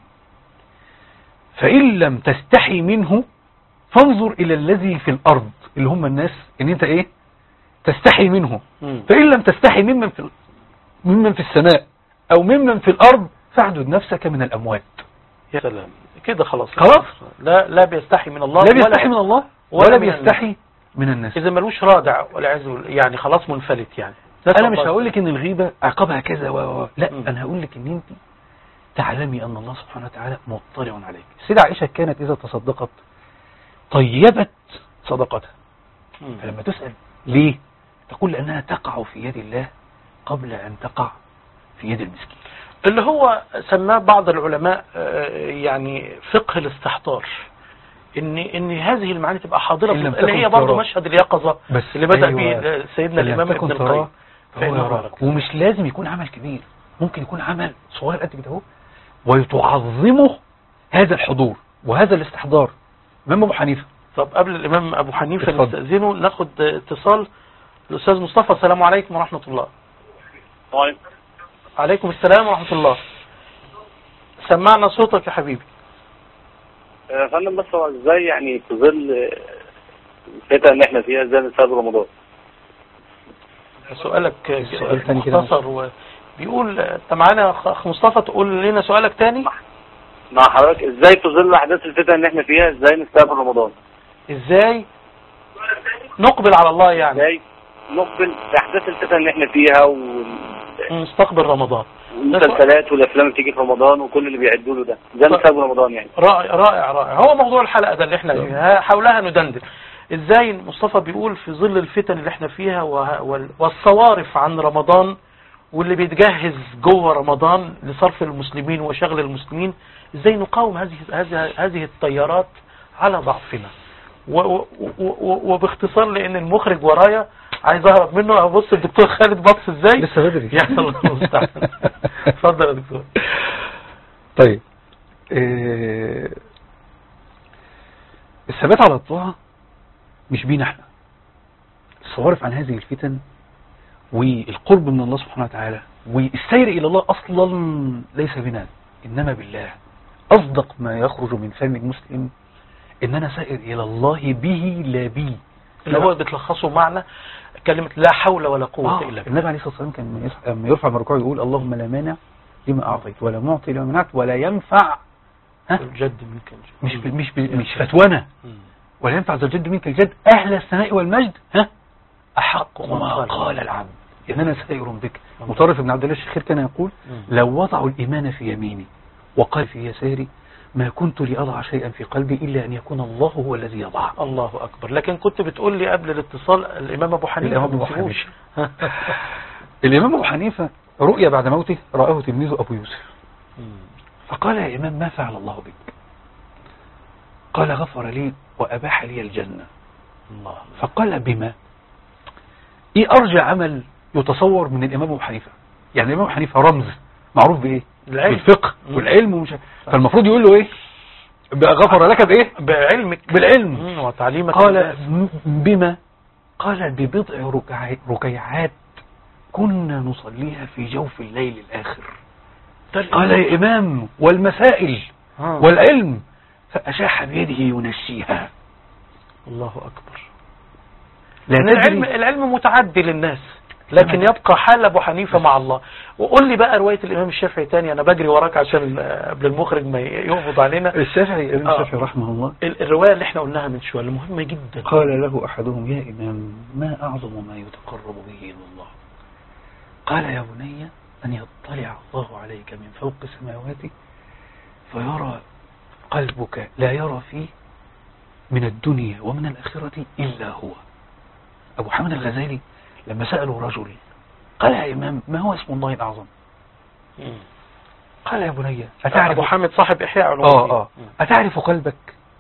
فإن لم تستحي منه فانظر إلى الذي في الأرض اللي هم الناس إن أنت إيه تستحي منه مم. فإن لم تستحي ممن في ممن في السماء أو ممن في الأرض فاعدد نفسك من الأموات يا سلام كده خلاص خلاص. لا لا بيستحي من الله لا بيستحي من الله ولا ولا من الناس. بيستحي من الناس إذا ملوش رادع والعياذ بالله، يعني خلاص منفلت يعني انا مش هقول لك ان الغيبه عقابها كذا و و- لا مم. انا هقول لك ان انت تعلمي ان الله سبحانه وتعالى مطلع عليك السيدة عائشه كانت اذا تصدقت طيبت صدقتها مم. فلما تسال ليه تقول لانها تقع في يد الله قبل ان تقع في يد المسكين اللي هو سماه بعض العلماء آه، يعني فقه الاستحضار ان ان هذه المعاني تبقى حاضره إن لم في- اللي هي تكن برضه تراه. مشهد اليقظه بس اللي بدا أيوة. به سيدنا إن لم الامام تكن ابن تراه القيم فهو فإنه يراك يراك. ومش لازم يكون عمل كبير ممكن يكون عمل صغير قد كده اهو وتعظمه هذا الحضور وهذا الاستحضار امام ابو حنيفه طب قبل الامام ابو حنيفه اتفضل. نستاذنه ناخد اتصال الاستاذ مصطفى السلام عليكم ورحمه الله طيب عليكم السلام ورحمه الله سمعنا صوتك يا حبيبي يا فندم بس هو ازاي يعني في ظل الفتن اللي احنا فيها ازاي نستقبل رمضان سؤالك سؤال تاني كده. مختصر و... بيقول انت معانا يا اخ مصطفى تقول لنا سؤالك تاني مع حضرتك ازاي في ظل احداث الفتن اللي احنا فيها ازاي نستقبل رمضان ازاي نقبل على الله يعني ازاي نقبل في احداث الفتن اللي احنا فيها وال- نستقبل رمضان والمسلسلات والافلام اللي بتيجي في رمضان وكل اللي بيعدوا له ده ازاي طيب. نستقبل رمضان يعني رائع رائع رائع هو موضوع الحلقة ده اللي احنا فيها حولها ندندن ازاي مصطفى بيقول في ظل الفتن اللي احنا فيها وه- وال- والصوارف عن رمضان واللي بيتجهز جوه رمضان لصرف المسلمين وشغل المسلمين ازاي نقاوم هذه هذه هذه التيارات على ضعفنا و- و- و- وباختصار لان المخرج ورايا عايز اهرب منه ابص الدكتور خالد بص ازاي لسه بدري يا الله المستعان اتفضل يا دكتور طيب آه، الثبات على الطاعة مش بينا احنا الصوارف عن هذه الفتن والقرب من الله سبحانه وتعالى والسير إلى الله أصلا ليس بنا إنما بالله أصدق ما يخرج من فم المسلم إن أنا سائر إلى الله به لا بي اللي هو بتلخصه معنى كلمة لا حول ولا قوة آه، إلا بالله النبي عليه الصلاة والسلام كان لما يص- لما يرفع من الركوع يقول اللهم لا مانع لما أعطيت ولا معطي لما منعت ولا ينفع ها الجد منك الجد مش ب- مش ب- مش فتوانة مم. ولا ينفع ذا الجد منك الجد أهل الثناء والمجد ها أحق وما قال قال العبد إن أنا سائر بك مطرف بن عبد الله الشخير كان يقول مم. لو وضعوا الإيمان في يميني وقال في يساري ما كنت لأضع شيئا في قلبي إلا أن يكون الله هو الذي يضعه الله أكبر لكن كنت بتقول لي قبل الاتصال الإمام أبو حنيفة الإمام أبو ما تسيبوش. الإمام أبو حنيفة رؤيا بعد موته رآه تلميذه أبو يوسف مم. فقال يا إمام ما فعل الله بك قال غفر لي وأباح لي الجنة الله فقال بما ايه ارجى عمل يتصور من الامام ابو حنيفه يعني الامام ابو حنيفه رمز معروف بايه العلم. بالفقه مم. والعلم ومش فالمفروض يقول له ايه بقى غفر لك بايه بعلمك بالعلم مم. وتعليمك قال للناس. م- بما قال ببضع ركع- ركيعات كنا نصليها في جوف الليل الاخر ده قال يا امام والمسائل آه. والعلم فاشاح بيده ينشيها الله أكبر لا إن تدري العلم العلم متعدي للناس لكن يبقى حال ابو حنيفه مع الله وقول لي بقى روايه الامام الشافعي تاني انا بجري وراك عشان آه، قبل المخرج ما يقبض علينا الشافعي الامام آه. الشافعي رحمه الله ال- الروايه اللي احنا قلناها من شويه اللي مهمه جدا قال له أحدهم يا إمام ما أعظم ما يتقرب به إلى الله قال يا بني أن يطلع الله عليك من فوق سماواته فيرى قلبك لا يرى فيه من الدنيا ومن الآخرة إلا هو أبو حامد الغزالي لما سأله رجل قال يا إمام ما هو اسم الله الأعظم مم. قال يا بني أتعرف أتعرف ابو حامد صاحب احياء علوم آه الدين. آه أتعرف قلبك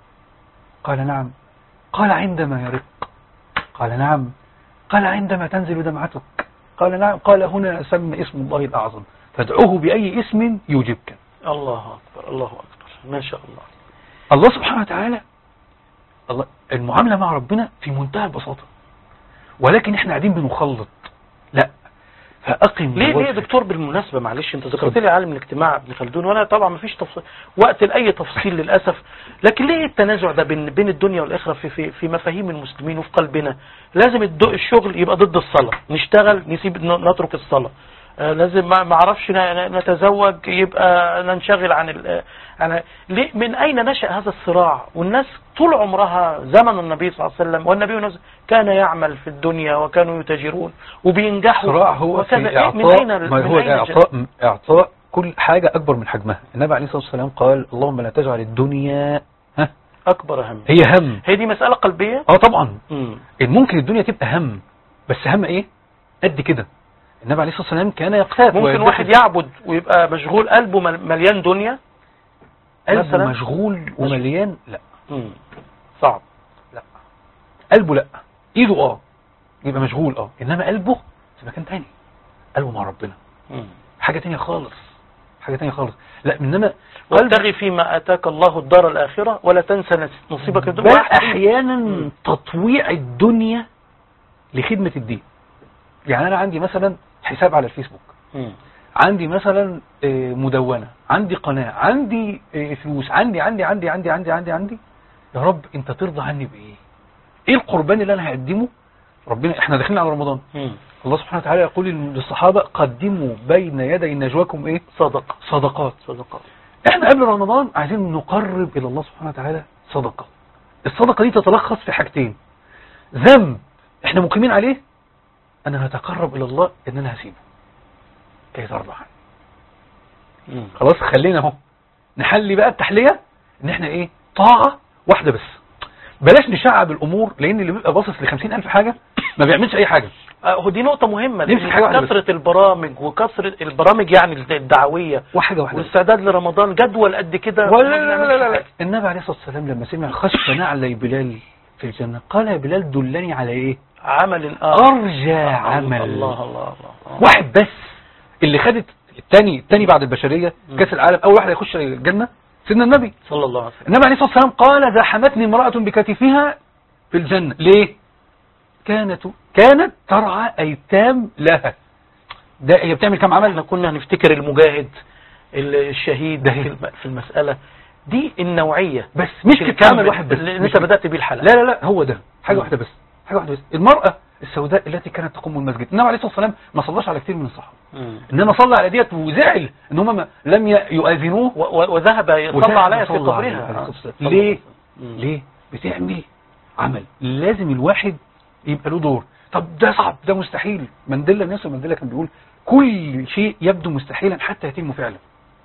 قال نعم قال عندما يرق قال نعم قال عندما تنزل دمعتك قال نعم قال هنا سمى اسم الله الأعظم فادعوه بأي اسم يجبك الله اكبر الله اكبر ما شاء الله الله سبحانه وتعالى الله المعاملة مع ربنا في منتهى البساطة ولكن احنا قاعدين بنخلط لا فأقم ليه ليه يا وجهك. دكتور بالمناسبة معلش انت ذكرت اتفضل. لي عالم الاجتماع ابن خلدون وانا طبعا ما فيش تفصيل وقت لاي تفصيل للاسف لكن ليه التنازع ده بين بين الدنيا والاخره في في في مفاهيم المسلمين وفي قلبنا لازم الد- الشغل يبقى ضد الصلاة نشتغل نسيب ن- نترك الصلاة آه، لازم ما ما اعرفش ن- ن- نتزوج يبقى ننشغل عن ال- عن ليه من اين نشأ هذا الصراع والناس طول عمرها زمن النبي صلى الله عليه وسلم والنبي نز- كان يعمل في الدنيا وكانوا يتاجرون وبينجحوا الصراع هو وكذا. في إيه- إعطاء من أين ما من هو أين جاء؟ إعطاء إعطاء كل حاجة أكبر من حجمها النبي عليه الصلاة والسلام قال اللهم لا تجعل الدنيا ها أكبر هم هي هم هي دي مسألة قلبية اه طبعا مم. ممكن الدنيا تبقى هم بس هم ايه قد كده النبي عليه الصلاة والسلام كان يقتات ممكن ويدخل- واحد يعبد ويبقى مشغول قلبه مل- مليان دنيا قلبه مثلا مشغول ومليان لا مم. صعب قلبه لا ايده اه يبقى مشغول اه انما قلبه في مكان تاني قلبه مع ربنا مم. حاجة تانية خالص حاجة تانية خالص لا انما قلب وابتغي فيما آتاك الله الدار الآخرة ولا تنسى نس- نصيبك من بل الدنيا واحد- احيانا تطويع الدنيا لخدمة الدين يعني انا عندي مثلا حساب على الفيسبوك مم. عندي مثلا آه، مدونة عندي قناة عندي آه، فلوس عندي عندي عندي عندي عندي عندي عندي يا رب انت ترضى عني بايه ايه القربان اللي انا هقدمه ربنا احنا داخلين على رمضان مم. الله سبحانه وتعالى يقول للصحابة قدموا بين يدي نجواكم ايه صدقة صدقات صدقة احنا قبل رمضان عايزين نقرب الى الله سبحانه وتعالى صدقة الصدقة دي تتلخص في حاجتين ذنب احنا مقيمين عليه انا هتقرب الى الله ان انا هسيبه كي ترضى عني مم. خلاص خلينا اهو نحلي بقى التحلية ان احنا ايه طاعة واحدة بس بلاش نشعب الامور لان اللي بيبقى باصص ل الف حاجة ما بيعملش اي حاجة آه، هو دي نقطة مهمة نمسك لأن حاجة واحدة بس. كثرة البرامج وكثرة البرامج يعني الدعوية وحاجة واحدة بس. والاستعداد لرمضان جدول قد كده ولا ما لا لا بنعملش لا لا لا حاجة. النبي عليه الصلاة والسلام لما سمع خش نعلي بلال في الجنة قال يا بلال دلني على ايه عمل آخر ارجى عمل الله الله الله واحد بس اللي خدت الثاني الثاني بعد البشرية مم. كاس العالم اول واحد يخش الجنة سيدنا النبي صلى الله عليه وسلم النبي عليه الصلاة والسلام قال زحمتني امرأة بكتفها في الجنة ليه كانت كانت ترعى ايتام لها ده هي بتعمل كام احنا عمل كنا هنفتكر المجاهد ال- الشهيد ده في هي. الم- في المسألة دي النوعية بس مش في كامل الكامل واحد بس اللي مش انت بدأت بيه الحلقة لا لا لا هو ده حاجة مم. واحدة بس حاجة واحدة بس المرأة السوداء التي كانت تقوم المسجد النبي عليه الصلاة والسلام ما صلاش على كتير من الصحابة مم. انما صلى على ديت وزعل ان هم ما- لم ي- يؤذنوه و- و- وذهب يصلى وذهب عليها في صلى عليه عليه قبرها الصلاة والسلام. صلى ليه الله عليه وسلم. ليه بتعمل عمل لازم الواحد يبقى له دور طب ده صعب ده مستحيل مانديلا نيلسون مانديلا كان بيقول كل شيء يبدو مستحيلا حتى يتم فعلا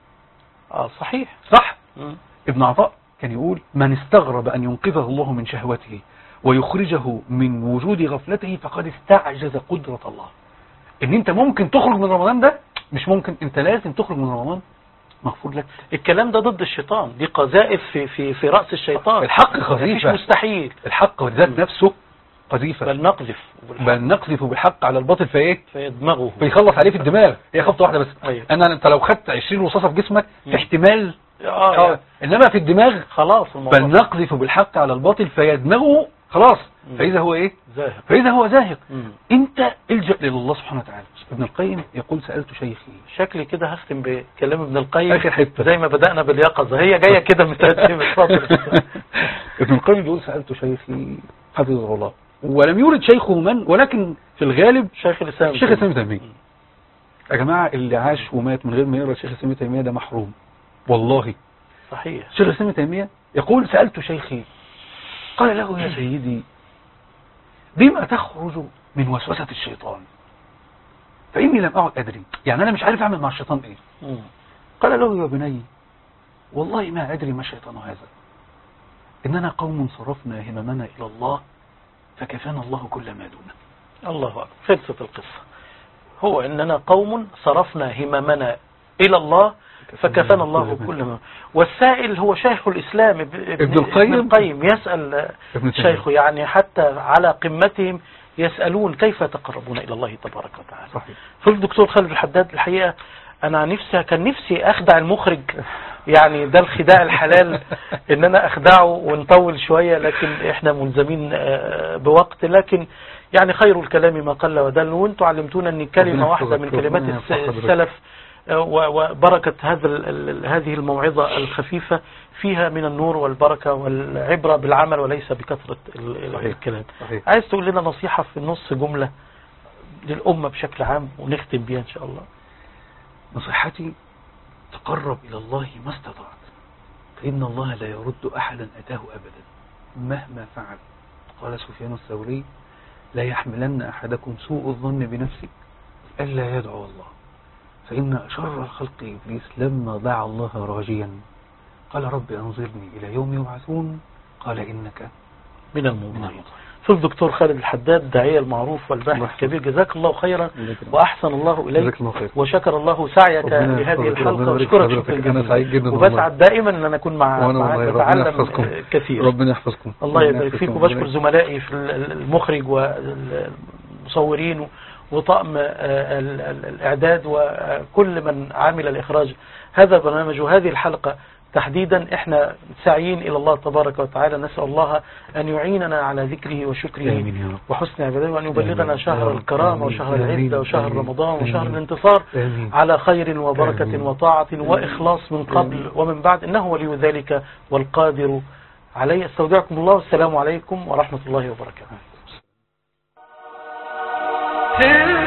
اه صحيح صح مم. ابن عطاء كان يقول من استغرب أن ينقذه الله من شهوته ويخرجه من وجود غفلته فقد استعجز قدرة الله ان انت ممكن تخرج من رمضان ده مش ممكن انت لازم تخرج من رمضان مغفور لك الكلام ده ضد الشيطان دي قذائف في في في رأس الشيطان الحق مفيش خفيفة مستحيل الحق ذات نفسه قذيفة بل نقذف بل نقذف بالحق على الباطل فايه فيدمغه بيخلص عليه في الدماغ هي خبطه واحده بس أيوة. انا انت لو خدت 20 رصاصه في جسمك مم. احتمال اه اه يعني انما في الدماغ خلاص الموضوع بل نقذف بالحق على الباطل فيدمغه خلاص مم. فاذا هو ايه ذاهب فاذا هو زاهق مم. انت الجا الى الله سبحانه وتعالى ابن القيم يقول سالت شيخي شكلي كده هختم بكلام ابن القيم اخر حته زي ما بدأنا باليقظة هي جاية كده مترتبة اتفضل ابن القيم بيقول سالت شيخي حفظه الله ولم يورد شيخه من ولكن في الغالب شيخ الإسلام الشيخ الاسلام ابن تيميه يا جماعه اللي عاش ومات من غير ما يقرا الشيخ الاسلام ابن تيميه ده محروم والله صحيح الشيخ الاسلام ابن تيميه يقول سالت شيخي قال له يا سيدي بما تخرج من وسوسه الشيطان فاني لم اعد ادري يعني انا مش عارف اعمل مع الشيطان ايه مم. قال له يا بني والله ما أدري ما الشيطان هذا إننا قوم صرفنا هممنا إلى الله فكفانا الله كل ما دونه الله أكبر خلصت القصة هو إننا قوم صرفنا هممنا إلى الله فكفانا الله كل ما والسائل هو شيخ الإسلام اب- ابن القيم. ابن القيم يسأل ابن تيمية. شيخه يعني حتى على قمتهم يسألون كيف يتقربون إلى الله تبارك وتعالى صحيح فالدكتور خالد الحداد الحقيقة أنا نفسي كان نفسي أخدع المخرج يعني ده الخداع الحلال إن أنا أخدعه ونطول شوية لكن إحنا ملزمين آه، بوقت لكن يعني خير الكلام ما قل ودل وانتوا علمتونا ان ربنا كلمة واحدة يحفظك، من كلمات ربنا الس- يحفظ حضرتك. السلف آه، و- وبركة هذا ال- ال- هذه الموعظة الخفيفة فيها من النور والبركة والعبرة بالعمل وليس بكثرة ال- ال- صحيح. الكلام صحيح عايز تقول لنا نصيحة في نص جملة للأمة بشكل عام ونختم بيها إن شاء الله نصيحتي تقرب إلى الله ما استطعت فإن الله لا يرد أحدا أتاه أبدا مهما فعل قال سفيان الثوري لا يحملن أحدكم سوء الظن بنفسه ألا يدعو الله فإن شر الخلق إبليس لما دعا الله راجيا قال رب أنظرني إلى يوم يبعثون قال إنك من من المؤمنين المؤمنين في الدكتور خالد الحداد الداعية المعروف والباحث الله الكبير جزاك الله خيرا جزاك الله. وأحسن الله إليك جزاك الله خير وشكر الله سعيك ربنا لهذه يحفظك، ربنا الحلقة يبارك واشكرك في شكرا حضرتك. أنا جزيلا سعيد جدا والله. وبسعد دائما أن أنا أكون مع وأنا معك والله ربنا بتعلم يحفظكم كثير ربنا يحفظكم الله ربنا يبارك فيك يحفظكم. وبشكر ربنا زملائي في ال- المخرج والمصورين وطاقم آه، ال- ال- الإعداد وكل من عمل الإخراج هذا البرنامج وهذه الحلقة تحديدا احنا ساعيين الى الله تبارك وتعالى نسأل الله ان يعيننا على ذكره وشكره آمين يا رب. وحسن عباده وان يبلغنا آمين. يا شهر رب. الكرامة آمين. وشهر آمين. العدة وشهر آمين. رمضان وشهر آمين. الانتصار آمين. على خير وبركة آمين. وطاعة آمين. وإخلاص من قبل آمين. ومن بعد إنه ولي ذلك والقادر عليه استودعكم الله والسلام عليكم ورحمة الله وبركاته Till